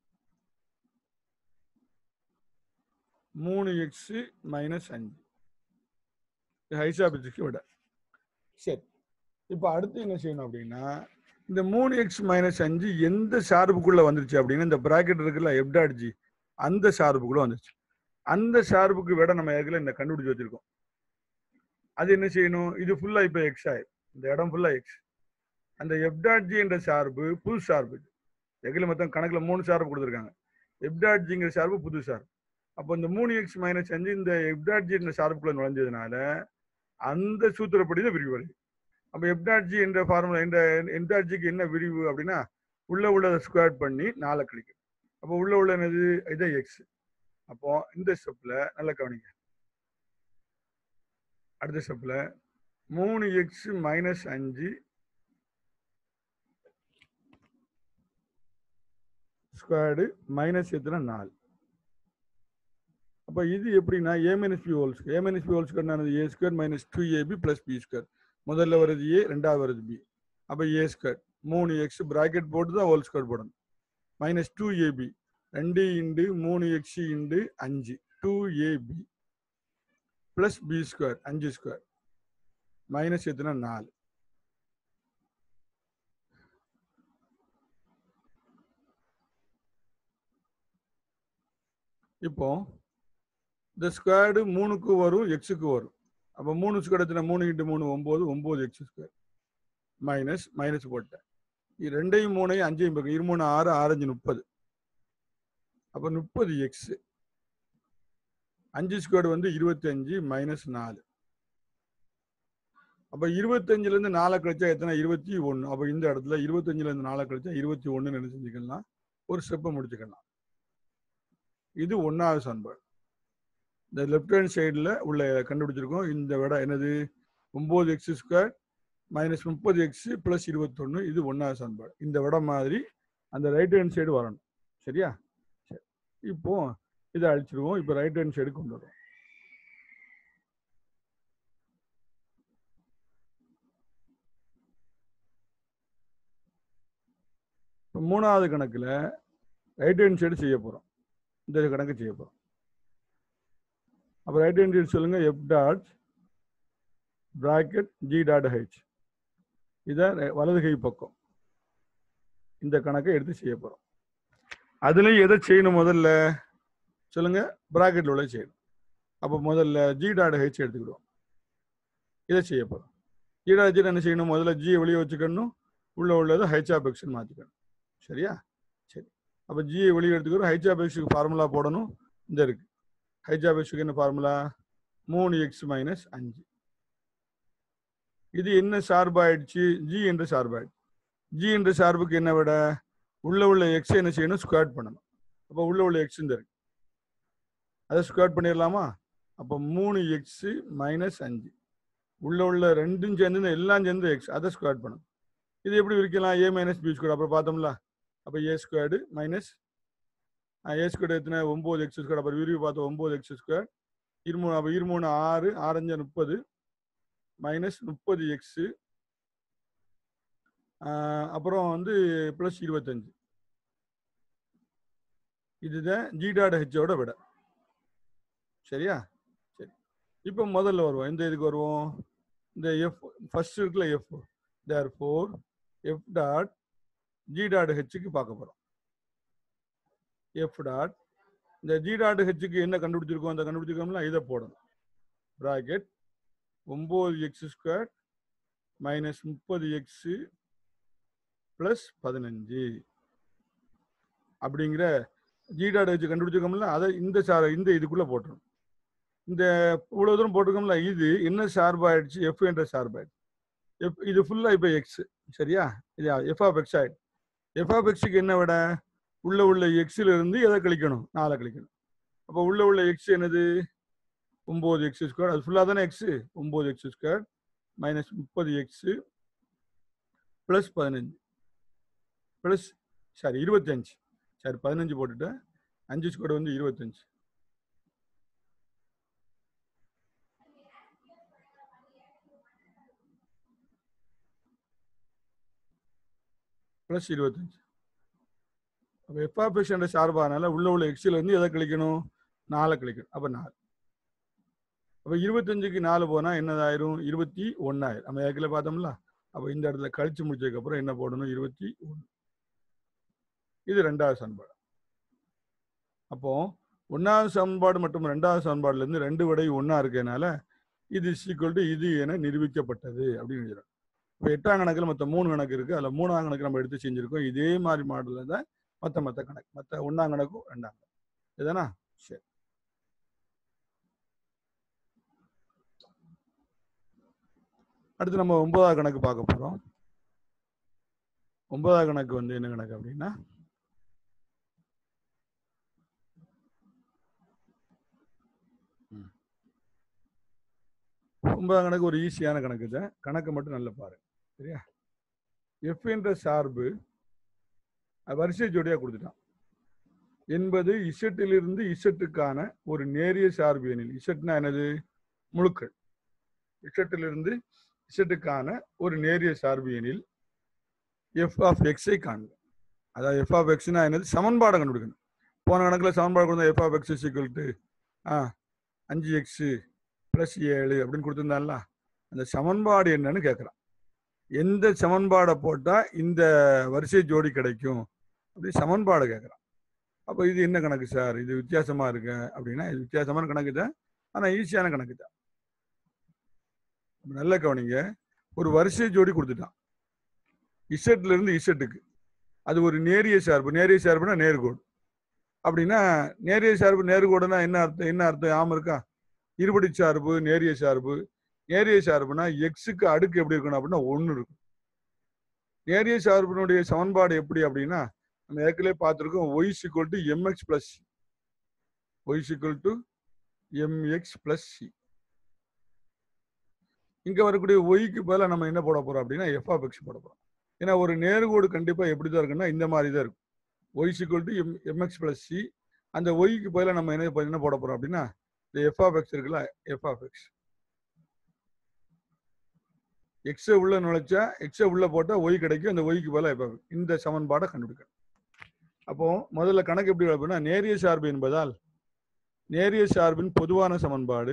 மூணு எக்ஸ் மைனஸ் அஞ்சு ஹைஜாபெக்ஸுக்கு விட சரி இப்போ அடுத்து என்ன செய்யணும் அப்படின்னா இந்த மூணு எக்ஸ் மைனஸ் அஞ்சு எந்த சார்புக்குள்ள வந்துருச்சு அப்படின்னா இந்த பிராக்கெட் இருக்குல்ல எப்டாட் ஜி அந்த சார்புக்குள்ள வந்துருச்சு அந்த சார்புக்கு விட நம்ம ஏற்கனவே இந்த கண்டுபிடிச்சு வச்சிருக்கோம் அது என்ன செய்யணும் இது ஃபுல்லா இப்போ எக்ஸ் ஆயிரும் இந்த இடம் ஃபுல்லா எக்ஸ் அந்த எப்டாட் ஜி என்ற சார்பு புது சார்பு எகில மொத்தம் கணக்கில் மூணு சார்பு கொடுத்துருக்காங்க எப்டாட் ஜிங்கிற சார்பு புது சார்பு அப்போ இந்த மூணு எக்ஸ் மைனஸ் அஞ்சு இந்த எப்டாட் ஜி என்ற சார்புக்குள்ள நுழைஞ்சதுனால அந்த சூத்திரப்படி தான் விரிவு வருது அப்போ எப்டாட் ஜி என்ற ஃபார்முலா இந்த எப்டாட் ஜிக்கு என்ன விரிவு அப்படின்னா உள்ள உள்ளதை ஸ்கொயர் பண்ணி நாலை கழிக்கும் அப்போ உள்ள உள்ள என்னது இதை எக்ஸ் அப்போ இந்த ஸ்டெப்ல நல்லா கவனிங்க அடுத்த ஸ்டெப்ல மூணு எக்ஸ் மைனஸ் அஞ்சு ஸ்கொயர்டு மைனஸ் எத்தனை நாலு அப்போ இது எப்படின்னா A minus B whole square A minus B whole square A square minus two AB plus B square முதல்ல வருது ஏ ரெண்டாவது வருது பி அப்போ ஏ ஸ்கொயர் மூணு எக்ஸ் ப்ராக்கெட் போட்டு தான் ஹோல் ஸ்கொயர் போடணும் மைனஸ் டூ ஏபி ரெண்டு இண்டு மூணு எக்ஸ் இண்டு அஞ்சு two AB plus B square அஞ்சு ஸ்கொயர் மைனஸ் எத்தனை நாலு இப்போ இந்த ஸ்கொயர்டு மூணுக்கு வரும் எக்ஸுக்கு வரும் அப்போ மூணு ஸ்கொயர் எத்தனை மூணு இன்ட்டு மூணு ஒம்பது ஒம்பது எக்ஸ் ஸ்கொயர் மைனஸ் மைனஸ் போட்டேன் இது ரெண்டையும் மூணையும் அஞ்சையும் பக்கம் இரு மூணு ஆறு ஆறஞ்சு முப்பது அப்போ முப்பது எக்ஸ் அஞ்சு ஸ்கொயர் வந்து இருபத்தஞ்சு மைனஸ் நாலு அப்போ இருபத்தஞ்சுலேருந்து நாலை கழிச்சா எத்தனை இருபத்தி ஒன்று அப்போ இந்த இடத்துல இருபத்தஞ்சுலேருந்து நாலை கழிச்சா இருபத்தி ஒன்றுன்னு என்ன செஞ்சுக்கலாம் ஒரு ஸ்டெப்பை முடிச்சுக்கலாம் இது ஒன்றாவது சமன்பாடு இந்த லெஃப்ட் ஹேண்ட் சைடில் உள்ள கண்டுபிடிச்சிருக்கோம் இந்த விட என்னது ஒம்பது எக்ஸ் ஸ்கொயர் மைனஸ் முப்பது எக்ஸ் ப்ளஸ் இருபத்தொன்று இது ஒன்றாவது சமன்பாடு இந்த விட மாதிரி அந்த ரைட் ஹேண்ட் சைடு வரணும் சரியா சரி இப்போ இதை அழிச்சிருவோம் இப்போ ரைட் ஹேண்ட் சைடு கொண்டு வரோம் இப்போ மூணாவது கணக்கில் ரைட் ஹேண்ட் சைடு செய்ய போகிறோம் இந்த கணக்கு செய்ய போகிறோம் அப்போ ரைட் ஹேண்ட் சைடு சொல்லுங்கள் F dot bracket G dot H இதை வலது கை பக்கம் இந்த கணக்கை எடுத்து செய்ய போகிறோம் அதுலேயும் எதை செய்யணும் முதல்ல சொல்லுங்க ப்ராக்கெட்டில் உள்ள செய்யணும் அப்போ முதல்ல ஜி டாட் ஹெச் எடுத்துக்கிடுவோம் இதை செய்ய போகிறோம் ஜி டாட் ஹெச் என்ன செய்யணும் முதல்ல ஜியை வெளியே வச்சுக்கணும் உள்ள உள்ளது ஹெச் ஆஃப் எக்ஸ்னு மாற்றிக்கணும் சரியா சரி அப்போ ஜியை வெளியே எடுத்துக்கிறோம் ஹெச் ஆஃப் எக்ஸுக்கு ஃபார்முலா போடணும் இந்த இருக்கு ஹெச் ஆஃப் எக்ஸுக்கு என்ன ஃபார்முலா மூணு எக்ஸ் மைனஸ் அஞ்சு இது என்ன சார்பாயிடுச்சு ஜி என்ற சார்பாயிடுச்சு ஜி என்ற சார்புக்கு என்ன விட உள்ள உள்ள எக்ஸ் என்ன செய்யணும் ஸ்கொயர் பண்ணணும் அப்போ உள்ள உள்ள எக்ஸ் இந்த இருக்கு அதை ஸ்கொயர் பண்ணிடலாமா அப்போ மூணு எக்ஸ் மைனஸ் அஞ்சு உள்ள உள்ள ரெண்டும் சேர்ந்து எல்லாம் சேர்ந்து எக்ஸ் அதை ஸ்கொயர் பண்ணணும் இது எப்படி விரிக்கலாம் ஏ மைனஸ் பி ஸ்கொயர் அப்புறம் பார்த்தோம்ல அப்போ A squared minus A square எத்தனை ஒம்பது எக்ஸ் ஸ்கொயர் அப்புறம் விரிவு பார்த்தோம் ஒம்பது எக்ஸ் ஸ்கொயர் இருமூணு அப்போ இருமூணு ஆறு ஆரஞ்சு முப்பது மைனஸ் முப்பது எக்ஸு அப்புறம் வந்து ப்ளஸ் இருபத்தஞ்சு இதுதான் ஜி டாட் ஹெச்சோட விட சரியா சரி இப்போ முதல்ல வருவோம் எந்த இதுக்கு வருவோம் இந்த எஃப் ஃபர்ஸ்ட் இருக்குல்ல F therefore F dot G dot ஹெச்சுக்கு பார்க்க போகிறோம் எஃப் டாட் இந்த ஜி டாட் ஹெச்சுக்கு என்ன கண்டுபிடிச்சிருக்கோம் அந்த கண்டுபிடிச்சிருக்கோம்ல இதை போடணும் ப்ராக்கெட் ஒம்பது எக்ஸ் ஸ்கொயர் மைனஸ் முப்பது எக்ஸு ப்ளஸ் பதினஞ்சு அப்படிங்கிற ஜிடாட் வச்சு கண்டுபிடிச்சிருக்கோம்ல அதை இந்த சார் இந்த இதுக்குள்ளே போட்டுரும் இந்த இவ்வளோ தூரம் போட்டிருக்கோம்ல இது என்ன சார்பாயிடுச்சு எஃப் என்ற சார்பாயிடுச்சு எஃப் இது ஃபுல்லாக இப்போ எக்ஸ் சரியா இது எஃப் ஆஃப் எக்ஸ் ஆயிடுச்சு எஃப் ஆஃப் எக்ஸுக்கு என்ன விட உள்ள உள்ள எக்ஸில் இருந்து எதை கழிக்கணும் நாலை கழிக்கணும் அப்போ உள்ள உள்ள எக்ஸ் என்னது ஒம்பது எக்ஸ் ஸ்கொயர் அது ஃபுல்லாக தானே எக்ஸு ஒம்பது எக்ஸ் ஸ்கொயர் மைனஸ் முப்பது எக்ஸு ப்ளஸ் பதினஞ்சு ப்ளஸ் சாரி இருபத்தஞ்சு சரி பதினஞ்சு போட்டுட்டேன் அஞ்சு ஸ்கொயர் வந்து இருபத்தஞ்சு ப்ளஸ் இருபத்தஞ்சு அப்போ எஃப்ஆஃப்எஸ் என்ற சார்பானால உள்ள உள்ள எக்ஸில் இருந்து எதை கழிக்கணும் நாலை கழிக்கணும் அப்போ நாலு அப்போ இருபத்தஞ்சுக்கு நாலு போனால் என்னதாயிரும் இருபத்தி ஒன்றாயிரம் நம்ம ஏற்கனவே பார்த்தோம்ல அப்போ இந்த இடத்துல கழிச்சு முடிச்சதுக்கப்புறம் என்ன போடணும் இருபத்தி ஒன்று இது ரெண்டாவது சமன்பாடு அப்போ ஒன்றாவது சமன்பாடு மற்றும் ரெண்டாவது சமன்பாடுலேருந்து ரெண்டு விடை ஒன்றா இருக்கனால இது சீக்குவல் டு இது என நிரூபிக்கப்பட்டது அப்படின்னு எழுதுறோம் இப்போ எட்டாம் கணக்கில் மற்ற மூணு கணக்கு இருக்குது அதில் மூணாம் கணக்கு நம்ம எடுத்து செஞ்சுருக்கோம் இதே மாதிரி மாடலில் தான் மற்ற மற்ற கணக்கு மற்ற ஒன்றாம் கணக்கும் ரெண்டாம் கணக்கு இதுதானா சரி அடுத்து நம்ம ஒன்பதாவது கணக்கு பார்க்க போகிறோம் ஒன்பதாவது கணக்கு வந்து என்ன கணக்கு அப்படின்னா ஒன்பதாம் கணக்கு ஒரு ஈஸியான கணக்கு தான் கணக்கு மட்டும் நல்லா பாருங்க சரியா எஃப் என்ற சார்பு வரிசை ஜோடியாக கொடுத்துட்டான் என்பது இசட்டிலிருந்து இசட்டுக்கான ஒரு நேரிய சார்பு எனில் இசட்னா என்னது முழுக்கள் இசட்டிலிருந்து இசட்டுக்கான ஒரு நேரிய சார்பு எனில் எஃப் ஆஃப் எக்ஸை காண்க அதாவது எஃப் ஆஃப் எக்ஸ்னா என்னது சமன்பாடை கண்டுபிடிக்கணும் போன கணக்கில் சமன்பாடு கொடுத்தா F of X equal to ஆ அஞ்சு எக்ஸு ப்ளஸ் ஏழு அப்படின்னு கொடுத்துருந்தான்ல அந்த சமன்பாடு என்னன்னு கேட்குறான் எந்த சமன்பாடை போட்டால் இந்த வரிசை ஜோடி கிடைக்கும் அப்படி சமன்பாடு கேட்குறான் அப்போ இது என்ன கணக்கு சார் இது வித்தியாசமாக இருக்கு அப்படின்னா இது வித்தியாசமான கணக்கு தான் ஆனால் ஈஸியான கணக்கு தான் நல்ல கவனிங்க ஒரு வரிசை ஜோடி கொடுத்துட்டான் இசட்ல இருந்து இசட்டுக்கு அது ஒரு நேரிய சார்பு நேரிய சார்புனா நேர்கோடு அப்படின்னா நேரிய சார்பு நேர்கோடுனா என்ன அர்த்தம் என்ன அர்த்தம் யாம இருக்கா இருபடி சார்பு நேரிய சார்பு நேரிய சார்புனா எக்ஸுக்கு அடுக்கு எப்படி இருக்கணும் அப்படின்னா ஒன்று இருக்கும் நேரிய சார்பினுடைய சமன்பாடு எப்படி அப்படின்னா நம்ம ஏற்கனவே பார்த்துருக்கோம் Y equal to MX plus Y equal to MX plus C இங்க வரக்கூடிய ஒய்க்கு பதிலாக நம்ம என்ன போட போறோம் அப்படின்னா எஃப் ஆஃப் எக்ஸ் போட போறோம் ஏன்னா ஒரு நேர்கோடு கண்டிப்பா எப்படி தான் இருக்குன்னா இந்த மாதிரி தான் இருக்கும் Y equal to M MX plus C அந்த ஒய்க்கு பதிலாக நம்ம என்ன என்ன போட போறோம் அப்படின்னா இந்த எஃப் ஆஃப் எக்ஸ் இருக்குல்ல எஃப் ஆஃப் எக்ஸ் எக்ஸை உள்ள நுழைச்சா எக்ஸை உள்ள போட்டா ஒய் கிடைக்கும் அந்த ஒய்க்கு பதிலாக எஃப் ஆஃப் இந்த சமன்பாடை கண்டுபிடிக்கணும் அப்போ முதல்ல கணக்கு எப்படி அப்படின்னா நேரிய சார்பு என்பதால் நேரிய சார்பின் பொதுவான சமன்பாடு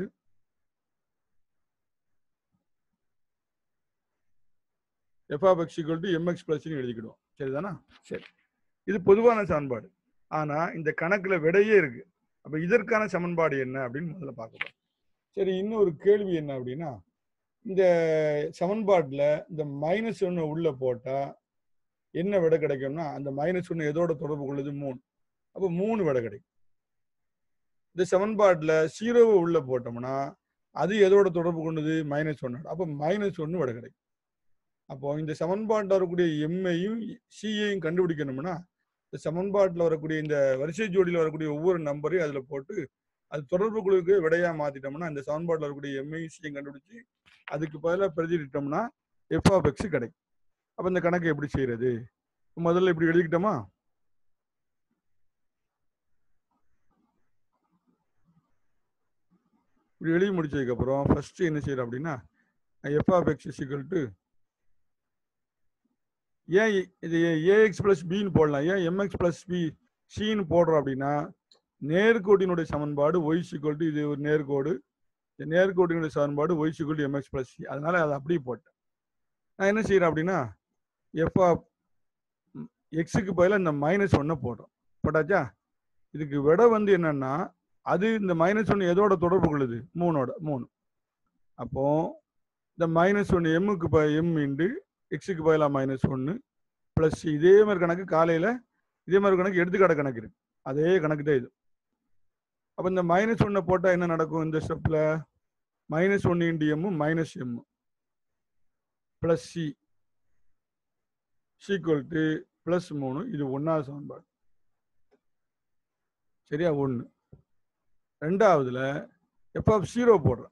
F of X equal to MX பிளஸ்னு எழுதிக்கிடுவோம் சரிதானா சரி இது பொதுவான சமன்பாடு ஆனா இந்த கணக்குல விடையே இருக்கு அப்ப இதற்கான சமன்பாடு என்ன அப்படின்னு முதல்ல பார்க்க போறோம் சரி இன்னொரு கேள்வி என்ன அப்படின்னா இந்த சமன்பாட்டுல இந்த மைனஸ் ஒன்று உள்ள போட்டா என்ன விடை கிடைக்கும்னா அந்த மைனஸ் ஒன்று எதோட தொடர்பு கொள்ளுது மூணு அப்போ மூணு விடை கிடைக்கும் இந்த சமன்பாட்டுல ஜீரோவை உள்ள போட்டோம்னா அது எதோட தொடர்பு கொண்டது மைனஸ் ஒன்னோட அப்போ மைனஸ் ஒன்று விடை கிடைக்கும் அப்போ இந்த சமன்பாட்டில் வரக்கூடிய எம்ஐயும் சியையும் கண்டுபிடிக்கணும்னா இந்த சமன்பாட்டில் வரக்கூடிய இந்த வரிசை ஜோடியில் வரக்கூடிய ஒவ்வொரு நம்பரையும் அதில் போட்டு அது தொடர்பு குழுவுக்கு விடையா மாத்திட்டோம்னா இந்த சமன்பாட்டில் வரக்கூடிய எம்ஐயும் சியும் கண்டுபிடிச்சு அதுக்கு பதிலாக பிரதிட்டோம்னா எஃப் ஆஃப் எக்ஸ் கிடைக்கும் அப்போ இந்த கணக்கு எப்படி செய்யறது முதல்ல இப்படி எழுதிக்கிட்டோமா இப்படி எழுதி முடிச்சதுக்கப்புறம் ஃபர்ஸ்ட் என்ன செய்யறோம் அப்படின்னா F of X equal to ஏன் இது ஏஎக்ஸ் பிளஸ் பின்னு போடலாம் ஏன் எம்எக்ஸ் பிளஸ் பி சின்னு போடுறோம் அப்படின்னா நேர்கோட்டினுடைய சமன்பாடு ஒய் சிக்கல் டு இது ஒரு நேர்கோடு இந்த நேர்கோட்டினுடைய சமன்பாடு ஒய் சிக்கல் டு எம்எக்ஸ் பிளஸ் சி அதனால அதை அப்படியே போட்டேன் நான் என்ன செய்யறேன் அப்படின்னா எஃப் ஆஃப் எக்ஸுக்கு பதிலாக இந்த மைனஸ் ஒன்னை போடுறோம் போட்டாச்சா இதுக்கு விடை வந்து என்னன்னா அது இந்த மைனஸ் ஒன்று எதோட தொடர்பு கொள்ளுது மூணோட மூணு அப்போ இந்த மைனஸ் ஒன்று எம்முக்கு ப எம் இண்டு எக்ஸுக்கு பதிலாக மைனஸ் ஒன்று ப்ளஸ் இதே மாதிரி கணக்கு காலையில் இதே மாதிரி கணக்கு எடுத்துக்காட்ட கணக்கு இருக்கு அதே கணக்கு தான் இது அப்போ இந்த மைனஸ் ஒன்னை போட்டால் என்ன நடக்கும் இந்த ஸ்டெப்பில் மைனஸ் ஒன்று into M minus M plus C equal to plus மூணு இது ஒன்றாவது சமன்பாடு சரியா ஒன்று ரெண்டாவதுல எஃப் ஆஃப் ஜீரோ போடுறேன்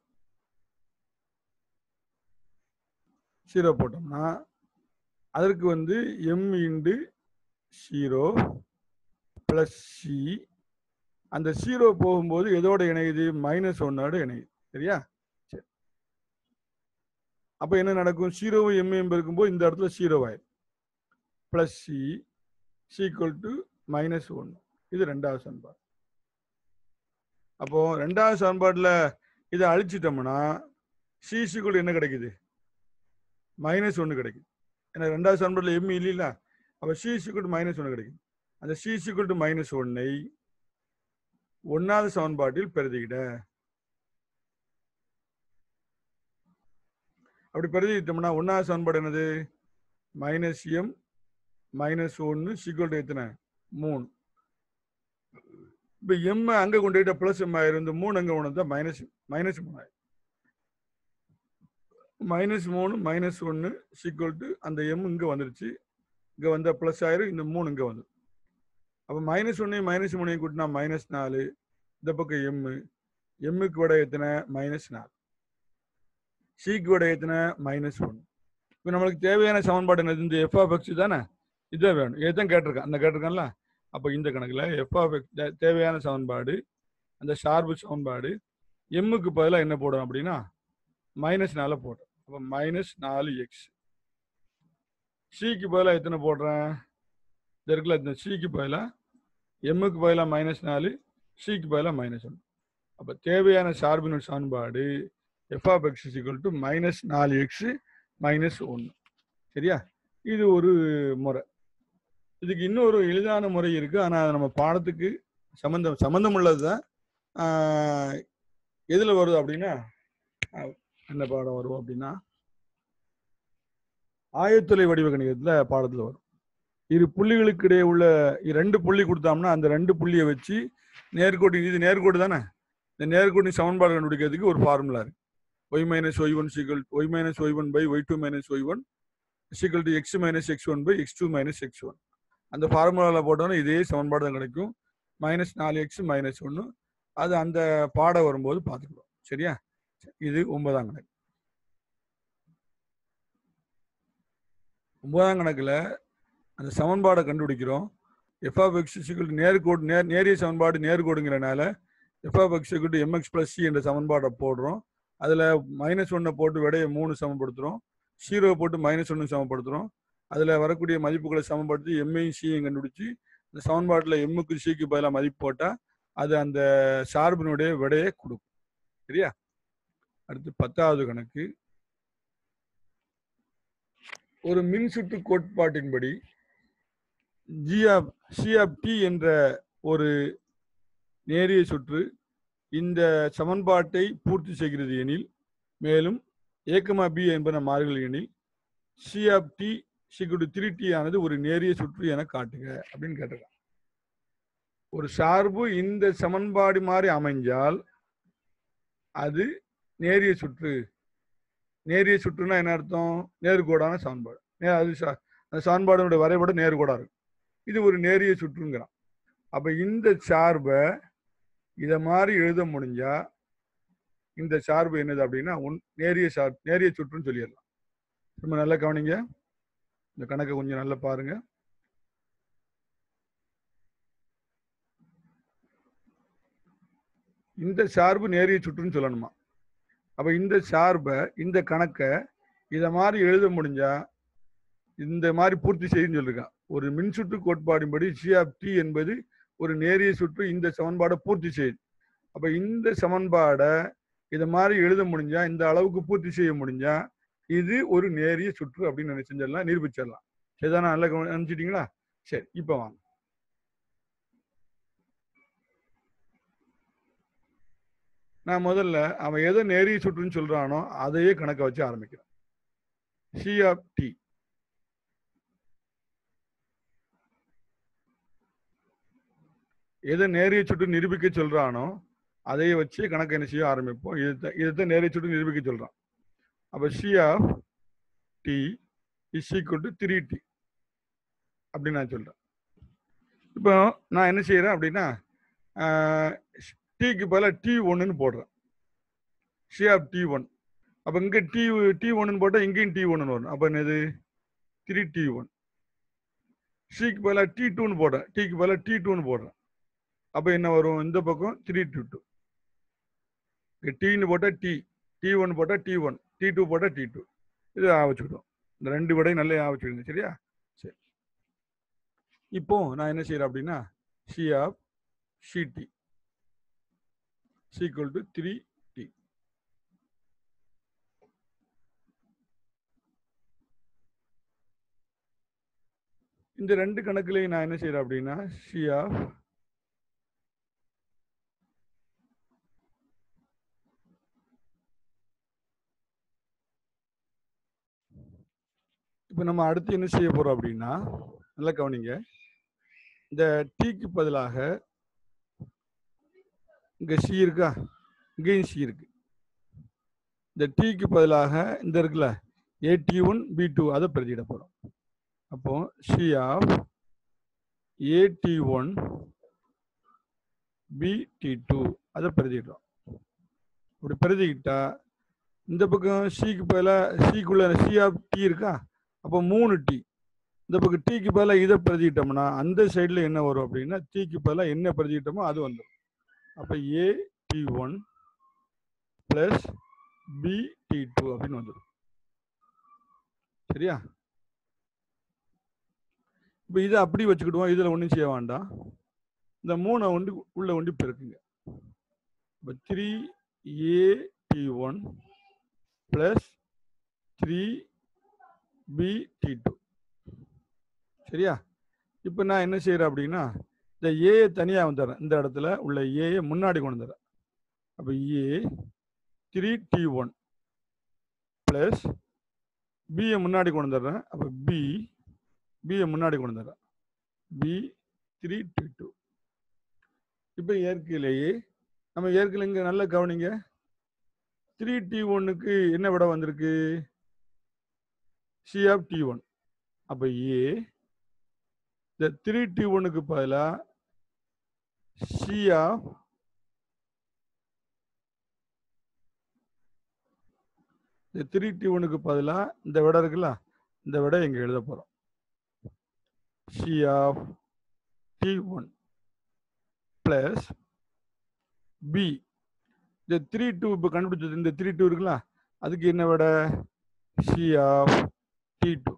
ஜீரோ போட்டோம்னா அதற்கு வந்து M into zero plus C அந்த ஜீரோ போகும்போது எதோட இணையுது மைனஸ் ஒன்னோட இணையுது சரியா சரி அப்போ என்ன நடக்கும் ஜீரோவும் எம் எம் இருக்கும்போது இந்த இடத்துல ஜீரோ ஆயிடும் plus C equal to minus ஒன்று இது ரெண்டாவது சமன்பாடு அப்போ ரெண்டாவது சமன்பாட்டில் இதை அழிச்சிட்டோம்னா சி சீக்குவல் என்ன கிடைக்குது மைனஸ் ஒன்று கிடைக்குது ஏன்னா ரெண்டாவது சமன்பாட்டில் எம் இல்லைல்ல அப்போ சி சீக்குவல் டு மைனஸ் ஒன்று கிடைக்குது அந்த சி சீக்குவல் டு மைனஸ் ஒன்னை ஒன்றாவது சமன்பாட்டில் பெருதிக்கிட அப்படி பெருதிக்கிட்டோம்னா ஒன்றாவது சமன்பாடு என்னது மைனஸ் எம் மைனஸ் ஒன்று சீக்குவல் டு எத்தனை மூணு இப்போ எம் அங்கே கொண்டு போயிட்ட ப்ளஸ் எம் ஆயிரும் இந்த மூணு அங்கே ஒன்று தான் மைனஸ் மைனஸ் மூணு ஆயிரும் மைனஸ் மூணு மைனஸ் ஒன்று சீக்குவல் டு அந்த எம் இங்கே வந்துருச்சு இங்கே வந்த ப்ளஸ் ஆயிரும் இந்த மூணு இங்கே வந்து அப்போ மைனஸ் ஒன்றையும் மைனஸ் மூணையும் கூட்டினா மைனஸ் நாலு இந்த பக்கம் எம்மு எம்முக்கு விட எத்தனை மைனஸ் நாலு சிக்கு விட எத்தனை மைனஸ் ஒன்று இப்போ நம்மளுக்கு தேவையான சமன்பாடு என்னது இந்த எஃப் ஆஃப் எக்ஸ் தானே இதுதான் வேணும் இதுதான் கேட்டிருக்கேன் அந்த கேட்டிருக்கேன்ல அப்போ இந்த கணக்கில் எஃப் ஆஃப் எக்ஸ் தேவையான சமன்பாடு அந்த சார்பு சமன்பாடு எம்முக்கு பதிலாக என்ன போடும் அப்படின்னா மைனஸ் நாலு போடுறேன் அப்போ மைனஸ் நாலு எக்ஸ் சிக்கு பதிலாக எத்தனை போடுறேன் இந்த இருக்குல்ல இந்த சிக்கு பதிலாக எம்முக்கு பதிலாக மைனஸ் நாலு சிக்கு பதிலாக மைனஸ் ஒன்று அப்போ தேவையான சார்பின் சமன்பாடு F of X equal to minus நாலு எக்ஸ் மைனஸ் ஒன்று சரியா இது ஒரு முறை இதுக்கு இன்னொரு எளிதான முறை இருக்கு ஆனால் அது நம்ம பாடத்துக்கு சம்மந்தம் சம்மந்தம் உள்ளது தான் எதில் வருது அப்படின்னா ஆஹ், என்ன பாடம் வரும் அப்படின்னா ஆயத்தொலை வடிவ கணிதத்தில் பாடத்தில் வரும் இரு புள்ளிகளுக்கு இடையே உள்ள இ- ரெண்டு புள்ளி கொடுத்தோம்னா அந்த ரெண்டு புள்ளியை வச்சு நேர்கோடு இது நேர்கோடு தானே இந்த நேர்கோடு சமன்பாடு கண்டுபிடிக்கிறதுக்கு ஒரு ஃபார்முலா இருக்கு Y minus Y one equal Y minus Y one by Y two minus Y one equal to X minus X one by X two minus X one அந்த ஃபார்முலாவில் போட்டோன்னா இதே சமன்பாடு தான் கிடைக்கும் மைனஸ் நாலு எக்ஸ் மைனஸ் ஒன்று அது அந்த பாடம் வரும்போது பார்த்துக்கலாம் சரியா இது ஒன்பதாம் கணக்கு ஒன்பதாம் கணக்கில் அந்த சமன்பாடை கண்டுபிடிக்கிறோம் எஃப் ஆஃப் எக்ஸ் நேர்கோடு நேர் நேரிய சமன்பாடு நேர்கோடுங்கிறனால F of X MX plus C என்ற சமன்பாடை போடுறோம் அதில் மைனஸ் ஒன்னை போட்டு விடையை மூணு சமப்படுத்துகிறோம் ஜீரோ போட்டு மைனஸ் ஒன்று சமப்படுத்துகிறோம் அதில் வரக்கூடிய மதிப்புகளை சமப்படுத்தி எம்ஐயும் சியும் கண்டுபிடிச்சி இந்த சமன்பாட்டில் எம்முக்கு சிக்கு பதிலாக மதிப்பு போட்டால் அது அந்த சார்பினுடைய விடையை கொடுக்கும் சரியா அடுத்து பத்தாவது கணக்கு ஒரு மின்சுற்று கோட்பாட்டின்படி G of C of T என்ற ஒரு நேரிய சுற்று இந்த சமன்பாட்டை பூர்த்தி செய்கிறது எனில் மேலும் ஏக்கமா பி என்பன மாறுகள் எனில் சி ஆப் டி சிக்குடு த்ரீ டி ஆனது ஒரு நேரிய சுற்று என காட்டுக அப்படின்னு கேட்டிருக்கான் ஒரு சார்பு இந்த சமன்பாடு மாதிரி அமைஞ்சால் அது நேரிய சுற்று நேரிய சுற்றுனா என்ன அர்த்தம் நேர்கோடான சமன்பாடு நே- அது ச- அந்த சமன்பாடுனுடைய வரைபடம் நேர்கோடா இருக்கும் இது ஒரு நேரிய சுற்றுங்கிறான் அப்ப இந்த சார்பை இத மாதிரி எழுத முடிஞ்சா இந்த சார்பு என்னது அப்படின்னா உன் நேரிய சார் நேரிய சுற்றுன்னு சொல்லிடலாம் ரொம்ப நல்லா கவனிங்க இந்த கணக்கை கொஞ்சம் நல்லா பாருங்க இந்த சார்பு நேரிய சுற்றுன்னு சொல்லணுமா அப்ப இந்த சார்பை இந்த கணக்கை இத மாதிரி எழுத முடிஞ்சா இந்த மாதிரி பூர்த்தி செய்யுன்னு சொல்லிருக்கான் ஒரு மின்சுற்று கோட்பாடின்படி சி ஆஃப் டி என்பது ஒரு நேரிய சுற்று இந்த சமன்பாடை பூர்த்தி செய்யுது அப்ப இந்த சமன்பாடை இத மாதிரி எழுத முடிஞ்சா இந்த அளவுக்கு பூர்த்தி செய்ய முடிஞ்சா இது ஒரு நேரிய சுற்று அப்படின்னு நினைச்சிடலாம் நிரூபிச்சிடலாம் சரிதானா நல்லா கவனி- நினைச்சிட்டீங்களா சரி இப்ப வாங்க நான் முதல்ல அவன் எதை நேரிய சுற்றுன்னு சொல்றானோ அதையே கணக்க வச்சு ஆரம்பிக்கிறேன் சி ஆஃப் டி எதை நேரிய சுற்று நிரூபிக்க சொல்றானோ அதையே வச்சு கணக்கு என்ன செய்ய ஆரம்பிப்போம் இதை இதைத்தான் நேரிய சுற்று நிரூபிக்க சொல்றான் அப்ப C of T is equal to three T அப்படின்னு நான் சொல்றேன் இப்போ நான் என்ன செய்யறேன் அப்படின்னா டீக்கு பதிலாக டி ஒன்றுன்னு போடுறேன் சி ஆஃப் டி ஒன் அப்போ இங்கே டி டி ஒன்னு போட்டால் இங்கேயும் டி ஒன்னு வரும் அப்போ என்னது த்ரீ டி ஒன் சிக்கு பதிலாக டி டூன்னு போடுறேன் டிக்கு பதிலாக டி டூன்னு போடுறேன் அப்போ என்ன வரும் இந்த பக்கம் த்ரீ டூ டூ டீன்னு போட்டால் டி டி ஒன் போட்டால் டி ஒன் டி டூ போட்டால் டி டூ இது ஆவச்சுக்கிட்டோம் இந்த ரெண்டு விடையும் நல்லா ஆவச்சுக்கிடுங்க சரியா சரி இப்போ நான் என்ன செய்யறேன் அப்படின்னா C of C equal to three T இந்த ரெண்டு கணக்குலையும் நான் என்ன செய்யறேன் அப்படின்னா சி ஆஃப் இப்போ நம்ம அடுத்து என்ன செய்ய போறோம் அப்படின்னா நல்லா கவனிங்க இந்த டீக்கு பதிலாக இங்க சி இருக்கா இங்கேயும் சி இருக்கு இந்த டீக்கு பதிலாக இந்த இருக்குல்ல A T one B two அதை பிரதியிட போறோம் அப்போ C of A T one B D two அதை பிரதியிடுறோம் அப்படி பிரதிக்கிட்டா இந்த பக்கம் சிக்கு பதிலாக சிக்குள்ள சி ஆஃப் டி இருக்கா அப்போ மூணு டி இந்த பக்கம் டீக்கு பதிலாக இதை பிரதிக்கிட்டோம்னா அந்த சைடில் என்ன வரும் அப்படின்னா டீக்கு பதிலாக என்ன பிரதிக்கிட்டோமோ அது வந்துடும் அப்போ A T one plus B D two அப்படின்னு வந்துடும் சரியா இப்போ இதை அப்படி வச்சுக்கிடுவோம் இதில் ஒன்றும் செய்ய வேண்டாம் இந்த மூணை ஒண்டி உள்ள ஒண்டி பெருக்குங்க இப்போ three A T one plus three B D two சரியா இப்போ நான் என்ன செய்கிறேன் அப்படின்னா இந்த ஏயை தனியாக வந்துடுறேன் இந்த இடத்துல உள்ள ஏயை முன்னாடி கொண்டு வந்துடுறேன் அப்போ A three D one plus பியை முன்னாடி கொண்டு வந்துடுறேன் அப்போ பி பியை முன்னாடி கொண்டு வந்துடுறேன் பி த்ரீ டி டூ இப்போ இயற்கையிலேயே நம்ம ஏற்கனவே இங்கே நல்லா கவனிங்க த்ரீ டி ஒன்னுக்கு என்ன விட வந்திருக்கு சி ஆஃப் டி ஒன் அப்போ ஏ இந்த த்ரீ டி ஒன்னுக்கு பதிலாக சி ஆஃப் இந்த த்ரீ டி ஒனுக்கு பதிலாக இந்த விடை இருக்குல்ல இந்த விடை இங்கே எழுத போகிறோம் C of D one plus B இந்த த்ரீ டூ இப்போ கண்டுபிடிச்சது இந்த த்ரீ டூ இருக்குல்ல அதுக்கு என்ன விட சி ஆஃப் டி டூ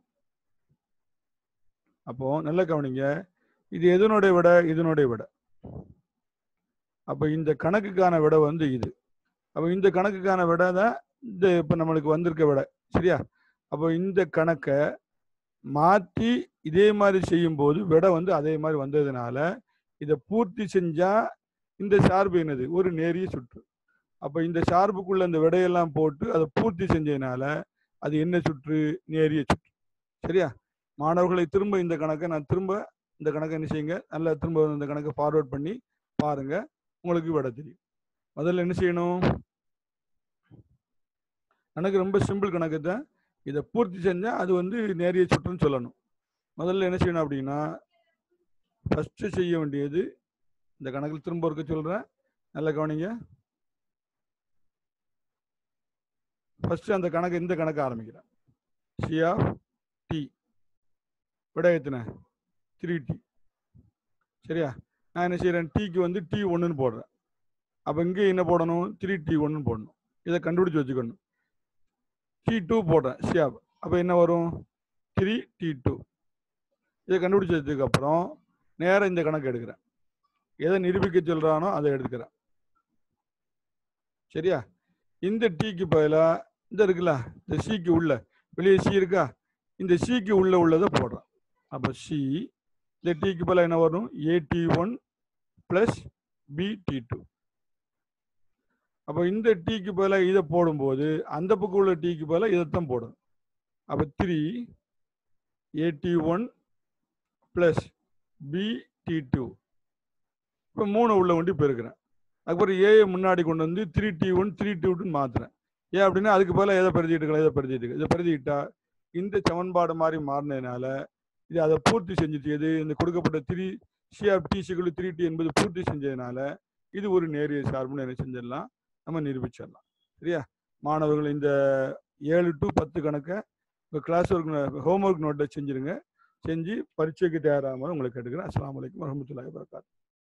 அப்போ நல்ல கவனிங்க இது எதனுடைய விட இதனுடைய விட அப்போ இந்த கணக்குக்கான விடை வந்து இது அப்போ இந்த கணக்குக்கான விடை தான் இந்த இப்போ நம்மளுக்கு வந்திருக்க விடை சரியா அப்போ இந்த கணக்கை மாற்றி இதே மாதிரி செய்யும்போது விடை வந்து அதே மாதிரி வந்ததுனால இதை பூர்த்தி செஞ்சால் இந்த சார்பு என்னது ஒரு நேரிய சுற்று அப்போ இந்த சார்புக்குள்ள இந்த விடையெல்லாம் போட்டு அதை பூர்த்தி செஞ்சதுனால அது என்ன சுற்று நேரிய சுற்று சரியா மாணவர்களை திரும்ப இந்த கணக்கை நான் திரும்ப இந்த கணக்கை என்ன செய்யுங்க நல்லா திரும்ப இந்த கணக்கை ஃபார்வர்ட் பண்ணி பாருங்க உங்களுக்கு விட தெரியும் முதல்ல என்ன செய்யணும் கணக்கு ரொம்ப சிம்பிள் கணக்கு தான் இதை பூர்த்தி செஞ்சால் அது வந்து நேரிய சுற்றுன்னு சொல்லணும் முதல்ல என்ன செய்யணும் அப்படின்னா ஃபஸ்ட்டு செய்ய வேண்டியது இந்த கணக்கில் திரும்ப இருக்க சொல்கிறேன் நல்லா கவனிங்க ஃபஸ்ட்டு அந்த கணக்கு இந்த கணக்கு ஆரம்பிக்கிறேன் சி ஆஃப் டி விட எத்தனை த்ரீ டி சரியா நான் என்ன செய்கிறேன் டீக்கு வந்து டி ஒன்றுன்னு போடுறேன் அப்போ இங்கே என்ன போடணும் த்ரீ டி ஒன்றுன்னு போடணும் இதை கண்டுபிடிச்சி வச்சுக்கணும் டி டூ போடுறேன் ஷியாப் அப்போ என்ன வரும் த்ரீ டி டூ இதை கண்டுபிடிச்சி வச்சதுக்கப்புறம் நேராக இந்த கணக்கு எடுக்கிறேன் எதை நிரூபிக்க சொல்கிறானோ அதை எடுத்துக்கிறேன் சரியா இந்த டீக்கு பதிலாக இந்த இருக்குல்ல இந்த சிக்கு உள்ள வெளியே சி இருக்கா இந்த சிக்கு உள்ள உள்ளதை போடுறேன் அப்போ சி இந்த டீக்கு பதிலாக என்ன வரும் AD one plus B D two அப்போ இந்த டீக்கு பதிலாக இதை போடும்போது அந்த பக்கம் உள்ள டீக்கு பதிலாக இதைத்தான் போடணும் அப்போ three AD one plus B D two இப்போ மூணு உள்ள வண்டி பெருக்கிறேன் அதுக்கப்புறம் ஏயை முன்னாடி கொண்டு வந்து three D one three two டூன்னு மாற்றுறேன் ஏன் அப்படின்னா அதுக்கு பதிலாக எதை பிரதிட்டு இருக்கலாம் எதை பிரதிட்டு இருக்கு இதை பிரதிட்டா இந்த சமன்பாடு மாதிரி மாறினதுனால இது அதை பூர்த்தி செஞ்சுட்டு எது இந்த கொடுக்கப்பட்ட த்ரீ சி ஆஃப் டி சிக்குள்ள த்ரீ டி என்பது பூர்த்தி செஞ்சதுனால இது ஒரு நேரிய சார்புன்னு என்ன செஞ்சிடலாம் நம்ம நிரூபிச்சிடலாம் சரியா மாணவர்கள் இந்த ஏழு டு பத்து கணக்கை இப்போ கிளாஸ் ஒர்க் ஹோம்ஒர்க் நோட்டை செஞ்சுருங்க செஞ்சு பரீட்சைக்கு தயாராகாமல் உங்களை கேட்டுக்கிறேன் அஸ்லாம் வலைக்கம் வரமத்துல்லாஹி வரகாத்து